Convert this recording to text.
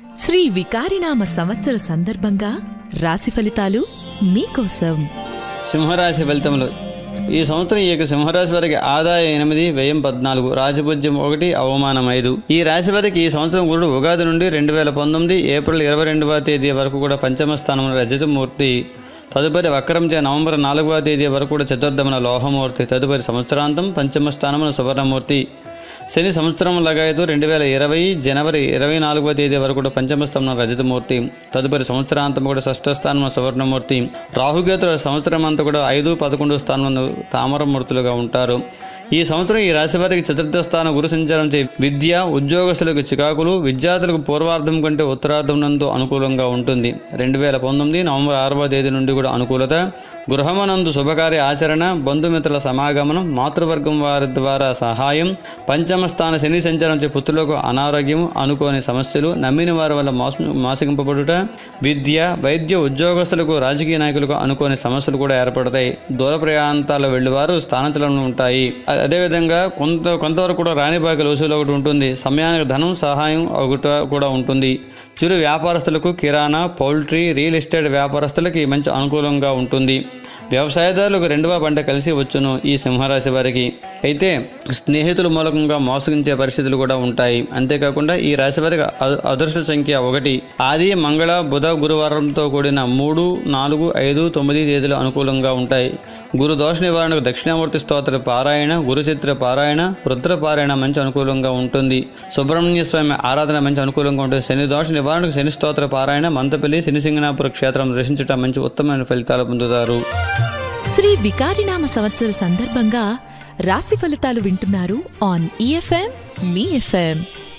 శ్రీ వికారినామ సంవత్సర సందర్భంగా రాశి ఫలితాలు మీకోసం సింహరాశి ఫలితములు ఈ సంవత్సరం ఈ యొక్క సింహరాశి వారికి ఆదాయం ఎనిమిది వ్యయం పద్నాలుగు రాజపూజ్యం ఒకటి అవమానం ఐదు ఈ రాశి వారికి ఈ సంవత్సరం గురుడు ఉగాది నుండి రెండు వేల పంతొమ్మిది ఏప్రిల్ ఇరవై రెండవ తేదీ వరకు కూడా పంచమ స్థానంలో రజతమూర్తి తదుపరి వక్రంచే నవంబర్ నాలుగవ తేదీ వరకు కూడా చతుర్థమున లోహమూర్తి తదుపరి సంవత్సరాంతం పంచమ స్థానమున సువర్ణమూర్తి శని సంవత్సరం లగాయతు రెండు వేల ఇరవై జనవరి ఇరవై నాలుగవ తేదీ వరకు కూడా పంచమ స్థానం రజతమూర్తి తదుపరి సంవత్సరాంతం కూడా షష్ఠ స్థానం సువర్ణమూర్తి రాహుకేతుల సంవత్సరం అంతా కూడా ఐదు పదకొండు స్థానంలో తామరమూర్తులుగా ఉంటారు ఈ సంవత్సరం ఈ రాశి వారికి చతుర్థ స్థానం గురు సంచారం చే విద్య ఉద్యోగస్తులకు చికాకులు విద్యార్థులకు పూర్వార్థం కంటే ఉత్తరార్థం నందు అనుకూలంగా ఉంటుంది రెండు వేల పంతొమ్మిది నవంబర్ ఆరవ తేదీ నుండి కూడా అనుకూలత గృహమనందు శుభకార్య ఆచరణ బంధుమిత్రుల సమాగమనం మాతృవర్గం వారి ద్వారా సహాయం పంచమ స్థాన శని సంచారం చే పుత్రులకు అనారోగ్యం అనుకోని సమస్యలు నమ్మిన వారి వల్ల మోసం మోసగింపబడుట విద్య వైద్య ఉద్యోగస్తులకు రాజకీయ నాయకులకు అనుకోని సమస్యలు కూడా ఏర్పడతాయి దూర ప్రయాణాలు వెళ్ళేవారు స్థానచలనం ఉంటాయి అ- అదేవిధంగా కొంత కొంతవరకు కూడా రాణి బాకీల వసూలు ఒకటి ఉంటుంది సమయానికి ధనం సహాయం ఒకటి కూడా ఉంటుంది చిరు వ్యాపారస్తులకు కిరాణా పౌల్ట్రీ రియల్ ఎస్టేట్ వ్యాపారస్తులకి మంచి అనుకూలంగా ఉంటుంది వ్యవసాయదారులకు రెండవ పంట కలిసి వచ్చును ఈ సింహరాశి వారికి అయితే స్నేహితుల మూలకంగా మోసగించే పరిస్థితులు కూడా ఉంటాయి అంతేకాకుండా ఈ రాశి వారికి అ- అదృష్ట సంఖ్య ఒకటి ఆది మంగళ బుధ గురువారంతో కూడిన మూడు నాలుగు ఐదు తొమ్మిది తేదీలు అనుకూలంగా ఉంటాయి గురు దోష నివారణకు దక్షిణామూర్తి స్తోత్ర పారాయణ గురుచిత్ర పారాయణ రుద్ర పారాయణ మంచి అనుకూలంగా ఉంటుంది సుబ్రహ్మణ్య స్వామి ఆరాధన మంచి అనుకూలంగా ఉంటుంది శని దోష నివారణకు శని స్తోత్ర పారాయణ మంతపల్లి శనిసింగనాపుర క్షేత్రం దర్శించడం మంచి ఉత్తమమైన ఫలితాలు పొందుతారు శ్రీ వికారినామ సంవత్సర సందర్భంగా రాశి ఫలితాలు వింటున్నారు ఆన్ ఈఎఫ్ఎం మీ ఎఫ్ఎం